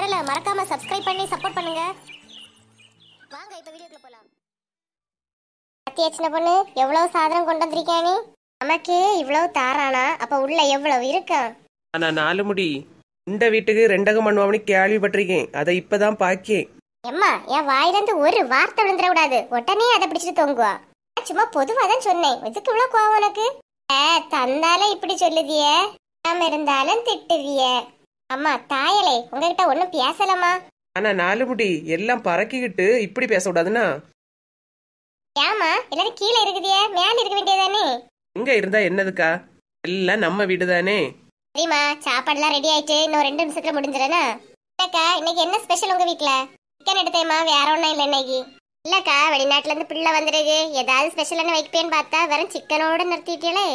வரல மறக்காம சப்ஸ்கிரைப் பண்ணி சப்போர்ட் பண்ணுங்க வாங்க இப்ப வீடியோக்குள்ள போலாம் பத்தியா சின்ன பொண்ணு எவ்வளவு சாதனம் கொண்டு வந்திருக்கியா நீ நமக்கு இவ்வளவு தாரானா அப்ப உள்ள எவ்வளவு இருக்கா ஆனா நாலு முடி இந்த வீட்டுக்கு ரெண்டகம் பண்ணுவாமனு கேள்விப்பட்டிருக்கேன் அதை இப்பதான் பாக்கேன் எம்மா என் வாயிலிருந்து ஒரு வார்த்தை விழுந்துட கூடாது உடனே அதை பிடிச்சிட்டு தொங்குவா நான் சும்மா பொதுவா தான் சொன்னேன் எதுக்கு இவ்வளவு கோவம் உனக்கு ஏ, தந்தாலும் இப்படி சொல்லுதியே நாம இருந்தாலும் திட்டுவியே அம்மா தாயலே உங்ககிட்ட ஒண்ணும் பேசலாமா ஆனா நாலு முடி எல்லாம் பறக்கிக்கிட்டு இப்படி பேச கூடாதுன்னா ஏமா எல்லாரும் கீழே இருக்குதியே மேல இருக்க வேண்டியதானே எங்க இருந்தா என்னதுக்கா எல்லாம் நம்ம வீடு தானே சரிம்மா சாப்பாடுலாம் ரெடி ஆயிட்டு இன்னும் ரெண்டு நிமிஷத்துல முடிஞ்சிடனா இல்லக்கா இன்னைக்கு என்ன ஸ்பெஷல் உங்க வீட்ல சிக்கன் எடுத்தேம்மா வேற ஒன்றும் இல்லை இன்னைக்கு இல்லக்கா வெளிநாட்டுல இருந்து பிள்ளை வந்திருக்கு ஏதாவது ஸ்பெஷலான வைப்பேன்னு பார்த்தா வெறும் சிக்கனோட நிறுத்திட்டீங்களே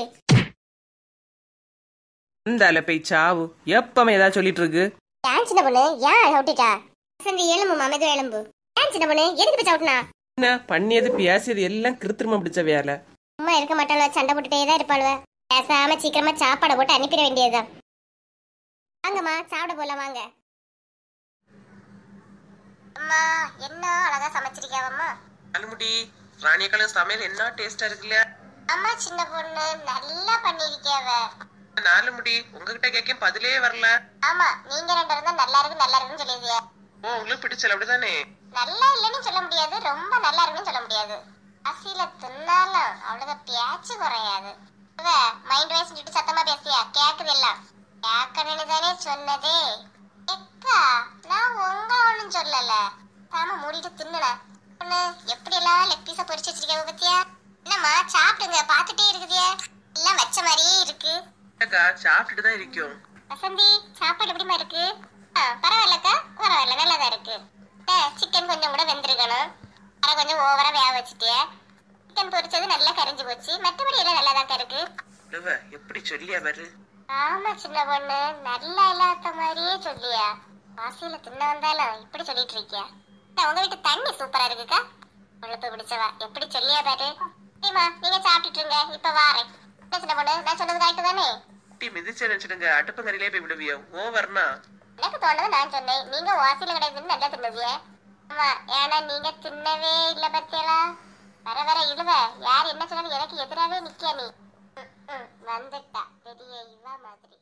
இந்த போய் சாவு எப்பமே ஏதாவது சொல்லிட்டு இருக்கு ஏன் சின்ன பொண்ணு ஏன் அவுட்டிட்டா வசந்தி எலும்பு மமது எலும்பு ஏன் சின்ன பொண்ணு எதுக்கு போய் சவுட்டினா என்ன பண்ணியது பேசியது எல்லாம் கிருத்திரமா பிடிச்ச வேலை சும்மா இருக்க மாட்டாள சண்டை போட்டுட்டே தான் இருப்பாளுவ பேசாம சீக்கிரமா சாப்பாடை போட்டு அனுப்பிட வேண்டியதுதான் வாங்கம்மா சாப்பிட போலாம் வாங்க அம்மா என்ன அழகா சமைச்சிருக்கியாவம்மா நாலுமுடி ராணியக்காலம் சமையல் என்ன டேஸ்டா இருக்குல்ல அம்மா சின்ன பொண்ணு நல்லா பண்ணிருக்கியாவ நாலுமுடி உங்ககிட்ட கேட்க பதிலே வரல ஆமா நீங்க ரெண்டு இருந்தா நல்லா இருக்கு நல்லா இருக்குன்னு சொல்லிருக்கிய ஓ உங்களுக்கு பிடிச்சல அப்படிதானே நல்லா இல்லைன்னு சொல்ல முடியாது ரொம்ப நல்லா இருக்குன்னு சொல்ல முடியாது அசில தின்னாலும் அவ்வளவு பேச்சு குறையாது இவ மைண்ட் வாய்ஸ் சொல்லிட்டு சத்தமா பேசியா கேக்குது எல்லாம் கேட்கணும்னு தானே சொன்னதே எக்கா நான் உங்க ஒண்ணும் சொல்லல சாம மூடிட்டு தின்னுன பொண்ணு எப்படி எல்லாம் லெக் பீஸ பொரிச்சு வச்சிருக்காங்க பத்தியா என்னம்மா சாப்பிடுங்க பாத்துட்டே இருக்குதியே எல்லாம் வச்ச மாதிரியே இருக்கு அக்கா சாப்பிட்டுட்டு தான் இருக்கும் வசந்தி சாப்பாடு எப்படிமா இருக்கு ஆ, பரவாயில்லக்கா பரவாயில்ல நல்லாதான் இருக்கு சிக்கன் கொஞ்சம் கூட வெந்திருக்கணும் அரை கொஞ்சம் ஓவரா வேக வச்சுட்டே சிக்கன் பொரிச்சது நல்லா கரைஞ்சு போச்சு மற்றபடி எல்லாம் நல்லாதாக்கா இருக்கு இவ எப்படி சொல்லியா பாரு ஆமா சின்ன பொண்ணு நல்லா இல்லாத மாதிரியே சொல்லியா வாசியில தின்ன வந்தாலும் இப்படி சொல்லிட்டு இருக்கியா அக்கா, உங்க வீட்டு தண்ணி சூப்பரா இருக்குக்கா கொழுப்பு பிடிச்சவா எப்படி சொல்லியா பாரு சரிம்மா நீங்க சாப்பிட்டுட்டு இருங்க இப்ப வாரேன் என்ன சின்ன பொண்ணு நான் சொன்னது கரெக்ட் தானே டீ மிதிச்சு நினைச்சிடுங்க அடுப்பங்கரையிலே போய் விடுவியோ ஓவர்னா எனக்கு தோணுது நான் சொன்னேன் நீங்க வாசில கிடையாதுன்னு நல்லா தின்னுவிய ஆமா ஏன்னா நீங்க தின்னவே இல்ல பத்தியலா வர வர இழுவ யார் என்ன சொன்னாலும் எனக்கு எதிராவே நிக்க நீ ம், ம், வந்துட்டா பெரிய இவ மாதிரி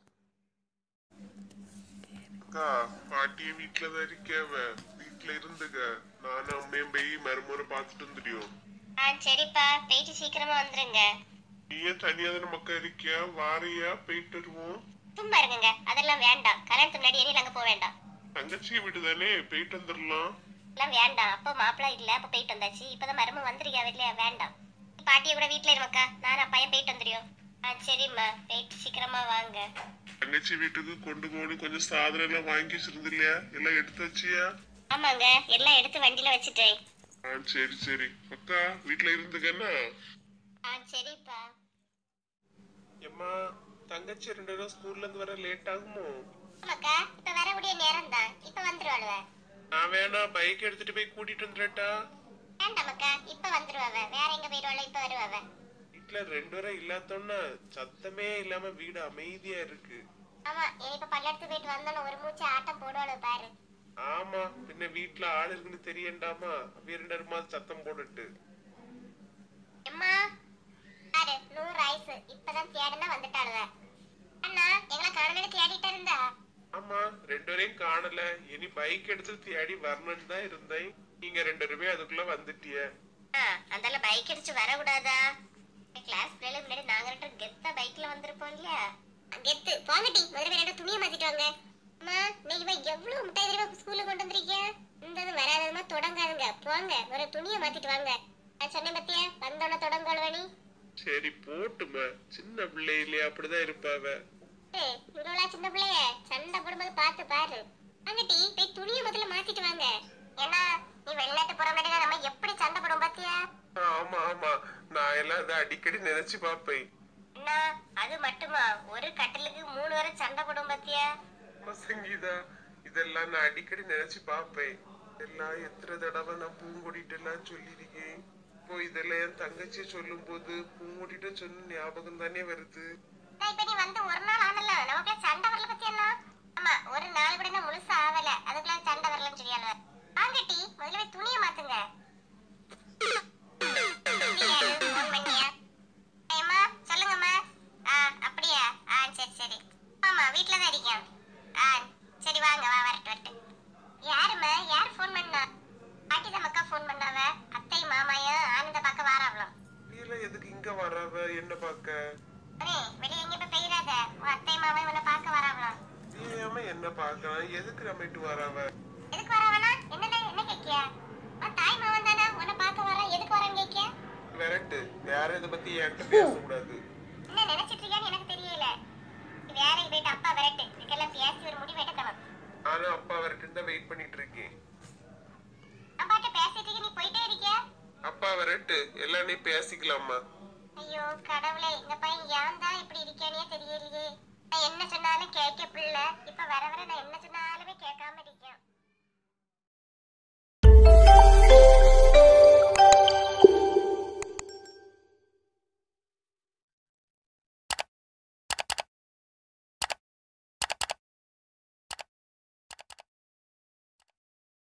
அக்கா பாட்டியும் வீட்டுலதான் இருக்கியாவ வீட்டுல இருந்துக நானும் அம்மையும் போய் மருமூரை பார்த்துட்டு வந்துடியோம் ஆ சரிப்பா போயிட்டு சீக்கிரமா வந்துருங்க நீ ஏன் தனியா தானே மக்கா இருக்கியா வாரியா போயிட்டு வருவோம் சும்மா இருங்க அதெல்லாம் வேண்டாம் கல்யாணத்துக்கு முன்னாடி இனி நாங்க போக வேண்டாம் தங்கச்சி வீடு தானே போயிட்டு வந்துடலாம் எல்லாம் வேண்டாம் அப்போ மாப்பிள்ளை இல்ல அப்ப போயிட்டு வந்தாச்சு இப்பதான் மரும வந்திருக்கா இல்லையா வேண்டாம் பாட்டியை கூட வீட்டுல இருமக்கா நானும் அப்பையன் போயிட்டு வந்துடுவோம் ஆ சரிம்மா போயிட்டு சீக்கிரமா வாங்க தங்கச்சி வீட்டுக்கு கொண்டு போகணும் கொஞ்சம் சாதனம் எல்லாம் வாங்கி வச்சிருந்து இல்லையா எல்லாம் எடுத்து வச்சியா ஆமாங்க எல்லாம் எடுத்து வண்டியில வச்சுட்டேன் ஆ சரி சரி அக்கா வீட்டுல இருந்துக்கன்னா ஆ சரிப்பா எம்மா தங்கச்சி ரெண்டு பேரும் ஸ்கூல்ல இருந்து வர லேட் ஆகுமோ ஆமாக்கா இப்ப வரக்கூடிய நேரம் தான் இப்ப வந்துருவாளுவ நான் வேணா பைக் எடுத்துட்டு போய் கூட்டிட்டு வந்துடட்டா வேண்டாமக்கா இப்ப வந்துருவாவ வேற எங்க போயிருவாளோ இப்ப வருவாவ வீட்டுல ரெண்டு பேரும் இல்லாதோன்னா சத்தமே இல்லாம வீடு அமைதியா இருக்கு ஆமா இனி இப்ப பல்லடத்துக்கு போயிட்டு வந்தோன்னு ஒரு மூச்சு ஆட்டம் போடுவாளு பாரு ஆமா பின்ன வீட்டுல ஆள் இருக்குன்னு தெரியண்டாமா வீரண்டருமா சத்தம் போட்டுட்டு அம்மா பாரு நூறு ஐஸ் இப்பதான் தேடுனா வந்துட்டாளுவ அண்ணா எங்களை காணலன்னு தேடிட்டு இருந்தா ஆமா ரெண்டு பேரையும் காணல இனி பைக் எடுத்து தேடி வரணும்னு தான் இருந்தேன் நீங்க ரெண்டு பேருமே அதுக்குள்ள வந்துட்டிய ஆ அந்தால பைக் அடிச்சு வரக்கூடாதா கிளாஸ் பிள்ளைல முன்னாடி நாங்க ரெண்டு பேரும் கெத்தா பைக்ல வந்திருப்போம் இல்லையா கெத்து போங்க டி முதல்ல ரெண்டு துணியை மாத்திட்டு வாங்க அம்மா நீங்க இவ எவ்வளவு முட்டாய் தெரியுமா ஸ்கூலுக்கு கொண்டு வந்திருக்கீங்க இந்த இது வராததுமா தொடங்காதுங்க போங்க ஒரு துணியை மாத்திட்டு வாங்க நான் சொன்னேன் பத்தியா வந்தோட தொடங்கொழுவனி சரி போட்டுமா சின்ன பிள்ளை இல்லையா அப்படிதான் இருப்பாவ ஏய், இவ்வளவு சின்ன பிள்ளைய சண்டை போடும்போது பார்த்து பாரு வாங்க டி போய் துணியை முதல்ல மாத்திட்டு வாங்க ஏன்னா நீ வெளிநாட்டு போற மாதிரி நம்ம எப்படி சண்டை போடுவோம் பாத்தியா ஆமா ஆமா நான் எல்லாம் அதை அடிக்கடி நினைச்சு பாப்பேன் என்ன அது மட்டுமா ஒரு கட்டிலுக்கு மூணு வரை சண்டை போடும் பாத்தியா ஆமா சங்கீதா இதெல்லாம் நான் அடிக்கடி நினைச்சு பாப்பேன் எல்லாம் எத்தனை தடவை நான் பூங்கொடிட்டு எல்லாம் சொல்லியிருக்கேன் இப்போ இதெல்லாம் என் தங்கச்சி சொல்லும் போது பூங்கொடிட்ட சொன்ன ஞாபகம் தானே வருது நான் இப்ப நீ வந்து ஒரு நாள் ஆனல நமக்கு சண்டை வரல பத்தியா என்ன? ஆமா ஆமா ஒரு நாள் கூட இன்னும் முழுசா ஆவல அதுக்குள்ள சண்டை வரலன்னு சொல்லியால வாங்கட்டி முதல்ல போய் துணியை மாத்துங்க நீ யாரு? phone பண்ணியா? ஏம்மா, சொல்லுங்கம்மா ஆ அப்படியா ஆ சரி சரி ஆமா வீட்ல தான் இருக்கேன் ஆ சரி வாங்க வா வரட்டு வரட்டு யாரும்மா யார் ஃபோன் பண்ணா பாட்டி தான் மக்கா ஃபோன் பண்ணாவ அத்தை மாமாயும் ஆனந்த பார்க்க வாராவலாம் நீல எதுக்கு இங்க வராவ என்ன பார்க்க அண்ணே வெளியே எங்க போய் பெய்யாத உன் அத்தை மாமாயும் உன்னை பார்க்க வராவலாம் ஏமா என்ன பார்க்கலாம் எதுக்கு நம்மட்டு வராவ எதுக்கு வரவனா என்ன என்ன கேக்கியா உன் தாய் மாமன் தானே உன்னை பார்க்க வரேன் எதுக்கு வரேன்னு கேக்கியா விரட்டு வேற இதை பத்தி என்கிட்ட பேசக்கூடாது என்ன நினைச்சிட்டு இருக்கியான்னு எனக்கு தெரியல நீ வேலைக்கு போயிட்டு அப்பா விரட்டு இதுக்கெல்லாம் பேசி ஒரு முடிவு எடுக்கணும் நானும் அப்பா வரட்டுன்னு தான் வெயிட் பண்ணிட்டு இருக்கேன் அப்பாட்ட பேசிட்டு இருக்க நீ போயிட்டே இருக்கியா அப்பா வரட்டு எல்லாம் நீ பேசிக்கலாமா ஐயோ கடவுளே இந்த பையன் ஏன் தான் இப்படி இருக்கானே தெரியலையே நான் என்ன சொன்னாலும் கேட்க பிள்ளை இப்ப வர வர நான் என்ன சொன்னாலுமே கேட்காம